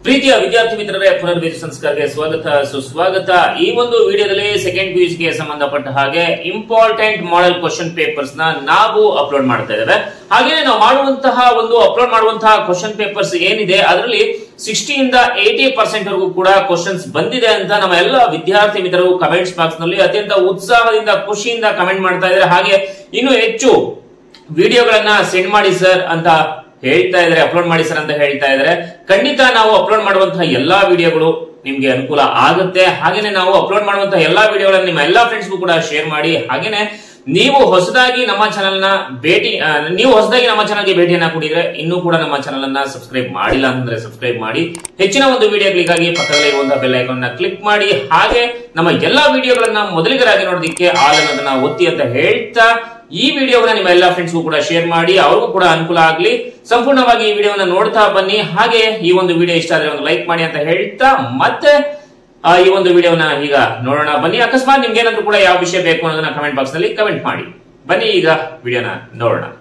ಪ್ರೀತಿಯ ವಿದ್ಯಾರ್ಥಿ ಮಿತ್ರರೇ ಪುನರ್ವೇದ ಸಂಸ್ಕಾರಕ್ಕೆ ಸ್ವಾಗತ ಸುಸ್ವಾಗತ ಈ ಒಂದು ವಿಡಿಯೋದಲ್ಲಿ ಸೆಕೆಂಡ್ ಪಿ ಗೆ ಸಂಬಂಧಪಟ್ಟ ಹಾಗೆ ಇಂಪಾರ್ಟೆಂಟ್ ಮಾಡೆಲ್ ಕ್ವಶನ್ ಪೇಪರ್ಸ್ ನ ನಾವು ಅಪ್ಲೋಡ್ ಮಾಡ್ತಾ ಇದ್ದೇವೆ ಹಾಗೆ ನಾವು ಮಾಡುವಂತಹ ಒಂದು ಅಪ್ಲೋಡ್ ಮಾಡುವಂತಹ ಕ್ವಶನ್ ಪೇಪರ್ಸ್ ಏನಿದೆ ಅದರಲ್ಲಿ ಸಿಕ್ಸ್ಟಿ ಇಂದ ಏಟಿ ಪರ್ಸೆಂಟ್ ವರೆಗೂ ಕೂಡ ಕ್ವಶನ್ಸ್ ಬಂದಿದೆ ಅಂತ ನಮ್ಮ ಎಲ್ಲ ವಿದ್ಯಾರ್ಥಿ ಮಿತ್ರರು ಕಮೆಂಟ್ಸ್ ಬಾಕ್ಸ್ ನಲ್ಲಿ ಅತ್ಯಂತ ಉತ್ಸಾಹದಿಂದ ಖುಷಿಯಿಂದ ಕಮೆಂಟ್ ಮಾಡ್ತಾ ಇದ್ದಾರೆ ಹಾಗೆ ಇನ್ನು ಹೆಚ್ಚು ವಿಡಿಯೋಗಳನ್ನ ಸೆಂಡ್ ಮಾಡಿ ಸರ್ ಅಂತ ಹೇಳ್ತಾ ಇದ್ದಾರೆ ಅಪ್ಲೋಡ್ ಮಾಡಿ ಸರ್ ಅಂತ ಹೇಳ್ತಾ ಇದ್ದಾರೆ ಖಂಡಿತ ನಾವು ಅಪ್ಲೋಡ್ ಮಾಡುವಂತಹ ಎಲ್ಲಾ ವಿಡಿಯೋಗಳು ನಿಮ್ಗೆ ಅನುಕೂಲ ಆಗುತ್ತೆ ಹಾಗೇನೆ ನಾವು ಅಪ್ಲೋಡ್ ಮಾಡುವಂತಹ ಎಲ್ಲಾ ವಿಡಿಯೋಗಳನ್ನ ನಿಮ್ಮ ಎಲ್ಲಾ ಫ್ರೆಂಡ್ಸ್ಗೂ ಕೂಡ ಶೇರ್ ಮಾಡಿ ಹಾಗೇನೆ ನೀವು ಹೊಸದಾಗಿ ನಮ್ಮ ಚಾನೆಲ್ ನ ಭೇಟಿ ಆ, ನೀವು ಹೊಸದಾಗಿ ನಮ್ಮ ಚಾನಲ್ಗೆ ಭೇಟಿಯನ್ನ ಕೊಟ್ಟಿದ್ರೆ ಇನ್ನೂ ಕೂಡ ನಮ್ಮ ಚಾನಲ್ ಅನ್ನ ಸಬ್ಸ್ಕ್ರೈಬ್ ಮಾಡಿಲ್ಲ ಅಂತಂದ್ರೆ ಸಬ್ಸ್ಕ್ರೈಬ್ ಮಾಡಿ ಹೆಚ್ಚಿನ ಒಂದು ವಿಡಿಯೋಗಳಿಗಾಗಿ ಪಕ್ಕದಲ್ಲಿ ಇರುವಂತಹ ಬೆಲ್ ಐಕಾನ್ ನ ಕ್ಲಿಕ್ ಮಾಡಿ ಹಾಗೆ ನಮ್ಮ ಎಲ್ಲಾ ವಿಡಿಯೋಗಳನ್ನ ಮೊದಲಿಗರಾಗಿ ನೋಡೋದಕ್ಕೆ ಆಲ್ ಅನ್ನೋದನ್ನ ಒತ್ತಿ ಅಂತ ಹೇಳ್ತಾ ಈ ವಿಡಿಯೋವನ್ನ ನಿಮ್ಮ ಎಲ್ಲಾ ಫ್ರೆಂಡ್ಸ್ಗೂ ಕೂಡ ಶೇರ್ ಮಾಡಿ ಅವ್ರಿಗೂ ಕೂಡ ಅನುಕೂಲ ಆಗ್ಲಿ ಸಂಪೂರ್ಣವಾಗಿ ಈ ವಿಡಿಯೋವನ್ನ ನೋಡ್ತಾ ಬನ್ನಿ ಹಾಗೆ ಈ ಒಂದು ವಿಡಿಯೋ ಇಷ್ಟ ಆದ್ರೆ ಒಂದು ಲೈಕ್ ಮಾಡಿ ಅಂತ ಹೇಳ್ತಾ ಮತ್ತೆ ಆ, ಈ ಒಂದು ವಿಡಿಯೋನ ಈಗ ನೋಡೋಣ ಬನ್ನಿ ಅಕಸ್ಮಾತ್ ನಿಮ್ಗೆ ಏನಾದ್ರು ಕೂಡ ಯಾವ ವಿಷಯ ಬೇಕು ಅನ್ನೋದನ್ನ ಕಮೆಂಟ್ ಬಾಕ್ಸ್ ನಲ್ಲಿ ಕಮೆಂಟ್ ಮಾಡಿ ಬನ್ನಿ ಈಗ ವಿಡಿಯೋನ ನೋಡೋಣ